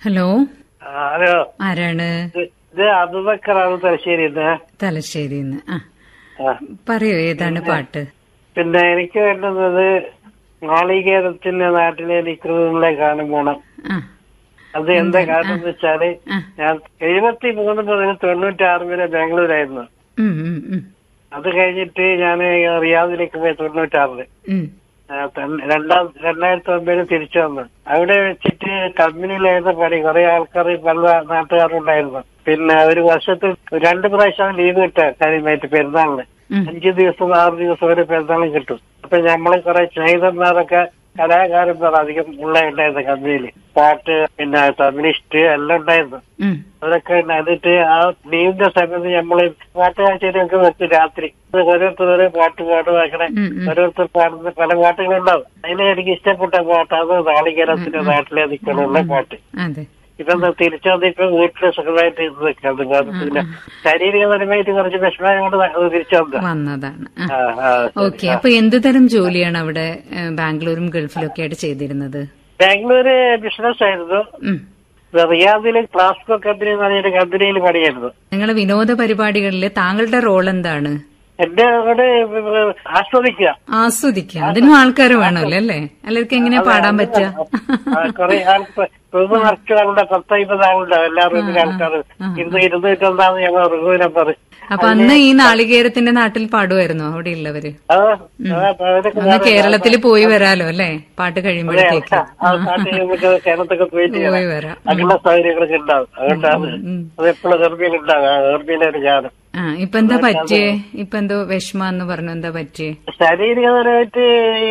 Hello ആ, hello ആരാണ് ഇത് ഇത് അബുബക്കറാണ് തലശ്ശേരിന്ന് തലശ്ശേരിന്ന് ആ ആ. പറയൂ ഏതാണ് പാട്ട് പിന്നെ എനിക്ക് വേണ്ടുന്നത് നാളികേരത്തിന്റെ നാട്ടിലെ നിൽക്കുന്നതിനെ കാണും പോണം ആ അത് എന്താ കാരണം എന്ന് വെച്ചാല് ആ. ഞാൻ എഴുപത്തി മൂന്ന് മുതൽ തൊണ്ണൂറ്റാറ് വരെ ബാംഗ്ലൂരായിരുന്നു ഉം, ഉം, ഉം, അത് കഴിഞ്ഞിട്ട് ഞാൻ റിയാദിലേക്ക് പോയി തൊണ്ണൂറ്റാറില് ഉം. ആ, ത- രണ്ടാം രണ്ടായിരത്തി ഒമ്പതിൽ തിരിച്ചു വന്നു അവിടെ വെച്ചിട്ട് കമ്പനിയിലായിരുന്ന പണി കുറെ ആൾക്കാർ പല നാട്ടുകാരുണ്ടായിരുന്നു പിന്നെ ഒരു വർഷത്തിൽ രണ്ട് പ്രാവശ്യം ലീവ് കിട്ടുക കാര്യമായിട്ട് പെരുന്നാളിന് ഉം. അഞ്ചു ദിവസം ആറ് ദിവസം വരെ പെരുന്നാളും കിട്ടും അപ്പൊ നമ്മള് കുറെ സ്നേഹിതന്മാരൊക്കെ കലാകാരന്മാർ അധികം ഉള്ള ഉണ്ടായിരുന്നു കമ്പനിയിൽ പാട്ട് പിന്നെ കമ്മ്യൂണിസ്റ്റ് എല്ലാം ഉണ്ടായിരുന്നു ഉം. അതൊക്കെ ഉണ്ട്. എന്നിട്ട് ആ ലീവിന്റെ സമയത്ത് നമ്മള് പാട്ട് കാഴ്ചയിലൊക്കെ വെച്ച് രാത്രി ഓരോരുത്തർ ഓരോ പാട്ട് പാടും അങ്ങനെ ഉം, ഉം. ഓരോരുത്തർ പാടുന്ന പല പാട്ടുകളുണ്ടാവും അതിൽ എനിക്ക് ഇഷ്ടപ്പെട്ട പാട്ട് അത് നാളികേരത്തിന്റെ നാട്ടിലെ നിൽക്കണമുള്ള പാട്ട് അതെ ഇതൊന്ന് തിരിച്ചു വന്നിപ്പോ വീട്ടില് സുഖമായിട്ട് ഇരുന്ന് നിൽക്കാം പിന്നെ ശാരീരികപരമായിട്ട് കുറച്ച് വിഷമം കൊണ്ട് അത് തിരിച്ചു വന്നതാ. വന്നതാണ് ആ. ആ ആ ശരി. ഓക്കെ അപ്പൊ എന്ത് തരം ജോലിയാണ് അവിടെ ഏ, ബാംഗ്ലൂരും ഗൾഫിലും ഒക്കെ ആയിട്ട് ചെയ്തിരുന്നത് ബാംഗ്ലൂര് ബിസിനസ് ആയിരുന്നു ഉം. റിയാദില് ക്ലാസ്കോ കമ്പനി എന്ന് പറഞ്ഞൊരു കമ്പനിയിൽ പണിയായിരുന്നു നിങ്ങളെ വിനോദ പരിപാടികളിൽ താങ്കളുടെ റോൾ എന്താണ് എന്റെ അവിടെ ആസ്വദിക്കുക ആസ്വദിക്കുക അതിനും ആൾക്കാർ വേണമല്ലോ അല്ലേ എല്ലാവർക്കും എങ്ങനെയാ പാടാൻ പറ്റുക ആ, കുറെ ആൾക്ക് റൂമ് നിറച്ച് ആളുടെ പത്ത് അമ്പത് ആളുണ്ടാവും എല്ലാ റൂമിലെ ആൾക്കാർ ഇന്ന് ഇരുന്നൂറ്റൊന്നാമത് ഞങ്ങൾ റൂമിനെ നമ്പർ അപ്പൊ അന്ന് ഈ നാളികേരത്തിന്റെ നാട്ടിൽ പാടുമായിരുന്നോ അവിടെ ഉള്ളവര് ആ ആ, അവരൊക്കെ അന്ന് കേരളത്തിൽ പോയി വരാലോ അല്ലേ പാട്ട് കഴിയുമ്പോഴത്തേക്ക് ആ പാട്ട് നമുക്ക് കേരളത്തൊക്കെ പോയിട്ട് പോയി വരാം അങ്ങനെയുള്ള സൗകര്യങ്ങളൊക്കെ ഉണ്ടാവും അതുകൊണ്ടാണ് അത് എപ്പോഴും ഗർഭിയിൽ ഉണ്ടാവും ആ ഗർഭിയിലൊരു ഗാനം ആ ഇപ്പൊ എന്താ പറ്റിയേ ഇപ്പൊ എന്തോ വിഷമ എന്ന് പറഞ്ഞു എന്താ പറ്റിയേ ശാരീരികപരമായിട്ട് ഈ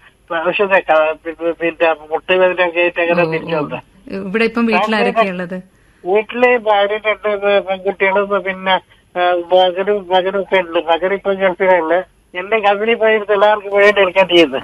ഔഷധ പിന്നെ മുട്ടുവേദനയൊക്കെ ആയിട്ട് അങ്ങനെ തിരിച്ചു വന്ന ഇവിടെ ഇപ്പം വീട്ടിലാരൊക്കെയാ ഉള്ളത് വീട്ടില് ഭാര്യ രണ്ട് പെൺകുട്ടികളും പിന്നെ ആ, മകനും മകനും ഒക്കെ ഉണ്ട് മകൻ ഇപ്പൊ ഗൾഫിലല്ല എന്റെ കമ്പനി പോയിട്ട് എല്ലാവർക്കും വേണ്ടി എടുക്കാൻ ചെയ്യുന്നത്